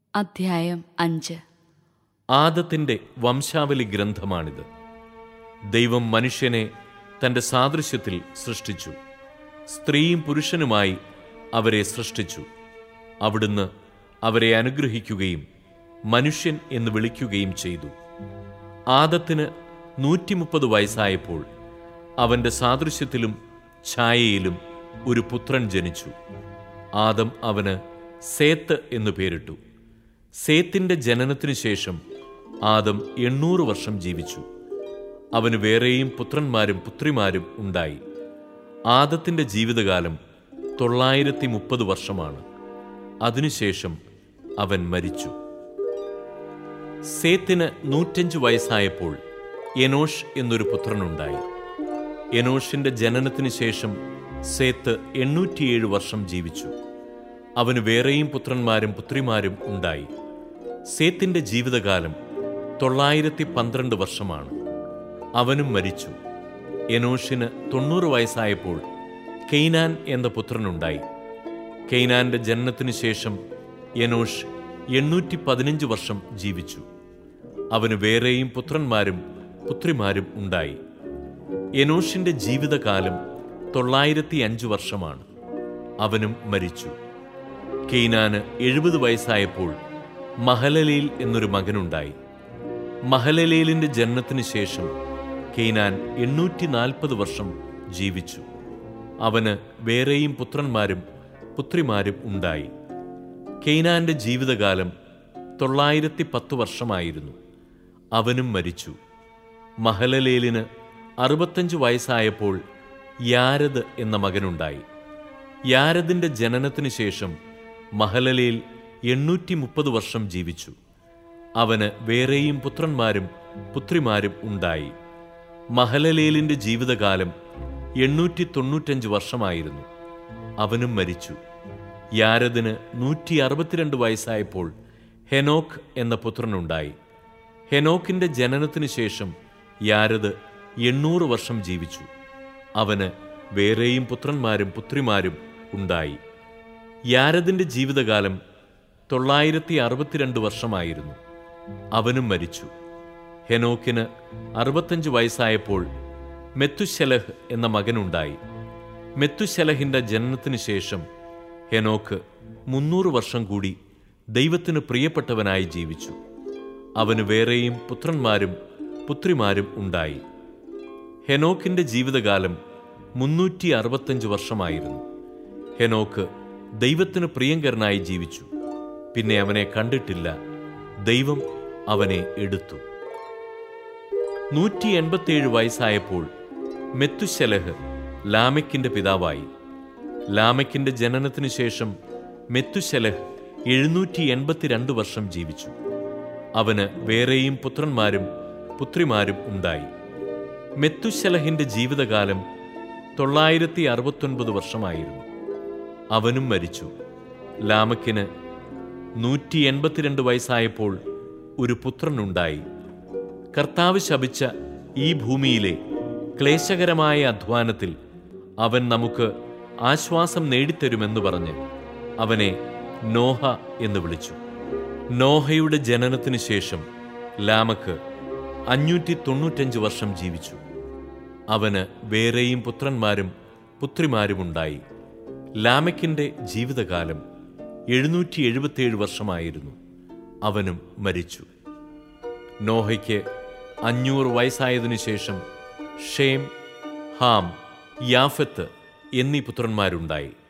അധ്യായം അഞ്ച് ആദത്തിന്റെ വംശാവലി ഗ്രന്ഥമാണിത് ദൈവം മനുഷ്യനെ തന്റെ സാദൃശ്യത്തിൽ സൃഷ്ടിച്ചു സ്ത്രീയും പുരുഷനുമായി അവരെ സൃഷ്ടിച്ചു അവിടുന്ന് അവരെ അനുഗ്രഹിക്കുകയും മനുഷ്യൻ എന്ന് വിളിക്കുകയും ചെയ്തു ആദത്തിന് നൂറ്റിമുപ്പത് വയസ്സായപ്പോൾ അവന്റെ സാദൃശ്യത്തിലും ഛായയിലും ഒരു പുത്രൻ ജനിച്ചു ആദം അവന് സേത്ത് എന്നു പേരിട്ടു സേത്തിന്റെ ജനനത്തിനു ശേഷം ആദം എണ്ണൂറ് വർഷം ജീവിച്ചു അവന് വേറെയും പുത്രന്മാരും പുത്രിമാരും ഉണ്ടായി ആദത്തിന്റെ ജീവിതകാലം തൊള്ളായിരത്തി മുപ്പത് വർഷമാണ് അതിനുശേഷം അവൻ മരിച്ചു സേത്തിന് നൂറ്റഞ്ച് വയസ്സായപ്പോൾ എനോഷ് എന്നൊരു പുത്രനുണ്ടായി എനോഷിന്റെ ജനനത്തിനു ശേഷം സേത്ത് എണ്ണൂറ്റിയേഴ് വർഷം ജീവിച്ചു അവന് വേറെയും പുത്രന്മാരും പുത്രിമാരും ഉണ്ടായി സേത്തിന്റെ ജീവിതകാലം തൊള്ളായിരത്തി പന്ത്രണ്ട് വർഷമാണ് അവനും മരിച്ചു എനോഷിന് തൊണ്ണൂറ് വയസ്സായപ്പോൾ കെയ്നാൻ എന്ന പുത്രനുണ്ടായി കെയ്നാന്റെ ജനനത്തിനു ശേഷം എനോഷ് എണ്ണൂറ്റി പതിനഞ്ച് വർഷം ജീവിച്ചു അവന് വേറെയും പുത്രന്മാരും പുത്രിമാരും ഉണ്ടായി എനോഷിന്റെ ജീവിതകാലം തൊള്ളായിരത്തി അഞ്ച് വർഷമാണ് അവനും മരിച്ചു കെയ്നാന് എഴുപത് വയസ്സായപ്പോൾ മഹലലേൽ എന്നൊരു മകനുണ്ടായി മഹലലേലിന്റെ ജനനത്തിനു ശേഷം കെയ്നാൻ എണ്ണൂറ്റി നാൽപ്പത് വർഷം ജീവിച്ചു അവന് വേറെയും പുത്രന്മാരും പുത്രിമാരും ഉണ്ടായി കെയ്നാന്റെ ജീവിതകാലം തൊള്ളായിരത്തി പത്ത് വർഷമായിരുന്നു അവനും മരിച്ചു മഹലലേലിന് അറുപത്തഞ്ച് വയസ്സായപ്പോൾ യാരദ് എന്ന മകനുണ്ടായി യാരദിന്റെ ജനനത്തിനു ശേഷം മഹലലേൽ എണ്ണൂറ്റി മുപ്പത് വർഷം ജീവിച്ചു അവന് വേറെയും പുത്രന്മാരും പുത്രിമാരും ഉണ്ടായി മഹലലേലിന്റെ ജീവിതകാലം എണ്ണൂറ്റി തൊണ്ണൂറ്റഞ്ച് വർഷമായിരുന്നു അവനും മരിച്ചു യാരദിന് നൂറ്റി അറുപത്തിരണ്ട് വയസ്സായപ്പോൾ ഹെനോക്ക് എന്ന പുത്രനുണ്ടായി ഹെനോക്കിന്റെ ജനനത്തിനു ശേഷം യാരദ് എണ്ണൂറ് വർഷം ജീവിച്ചു അവന് വേറെയും പുത്രന്മാരും പുത്രിമാരും ഉണ്ടായി യാരദിന്റെ ജീവിതകാലം തൊള്ളായിരത്തി അറുപത്തിരണ്ട് വർഷമായിരുന്നു അവനും മരിച്ചു ഹെനോക്കിന് അറുപത്തഞ്ച് വയസ്സായപ്പോൾ മെത്തുശലഹ് എന്ന മകനുണ്ടായി മെത്തുശലഹിന്റെ ജനനത്തിനു ശേഷം ഹെനോക്ക് മുന്നൂറ് വർഷം കൂടി ദൈവത്തിന് പ്രിയപ്പെട്ടവനായി ജീവിച്ചു അവന് വേറെയും പുത്രന്മാരും പുത്രിമാരും ഉണ്ടായി ഹെനോക്കിന്റെ ജീവിതകാലം മുന്നൂറ്റി അറുപത്തഞ്ച് വർഷമായിരുന്നു ഹെനോക്ക് ദൈവത്തിന് പ്രിയങ്കരനായി ജീവിച്ചു പിന്നെ അവനെ കണ്ടിട്ടില്ല ദൈവം അവനെ എടുത്തു നൂറ്റി എൺപത്തിയേഴ് വയസ്സായപ്പോൾ മെത്തുശലഹ് ലാമയ്ക്കിന്റെ പിതാവായി ലാമയ്ക്കിന്റെ ജനനത്തിനു ശേഷം മെത്തുശലഹ് എഴുന്നൂറ്റി എൺപത്തിരണ്ട് വർഷം ജീവിച്ചു അവന് വേറെയും പുത്രന്മാരും പുത്രിമാരും ഉണ്ടായി മെത്തുശലഹിന്റെ ജീവിതകാലം തൊള്ളായിരത്തി അറുപത്തൊൻപത് വർഷമായിരുന്നു അവനും മരിച്ചു ലാമക്കിന് നൂറ്റി എൺപത്തിരണ്ട് വയസ്സായപ്പോൾ ഒരു പുത്രനുണ്ടായി കർത്താവ് ശപിച്ച ഈ ഭൂമിയിലെ ക്ലേശകരമായ അധ്വാനത്തിൽ അവൻ നമുക്ക് ആശ്വാസം നേടിത്തരുമെന്ന് പറഞ്ഞ് അവനെ നോഹ എന്ന് വിളിച്ചു നോഹയുടെ ജനനത്തിനു ശേഷം ലാമക്ക് അഞ്ഞൂറ്റി തൊണ്ണൂറ്റഞ്ച് വർഷം ജീവിച്ചു അവന് വേറെയും പുത്രന്മാരും പുത്രിമാരുമുണ്ടായി ലാമക്കിന്റെ ജീവിതകാലം എഴുന്നൂറ്റി എഴുപത്തിയേഴ് വർഷമായിരുന്നു അവനും മരിച്ചു നോഹയ്ക്ക് അഞ്ഞൂറ് വയസ്സായതിനു ശേഷം ഷേം ഹാം യാഫത്ത് എന്നീ പുത്രന്മാരുണ്ടായി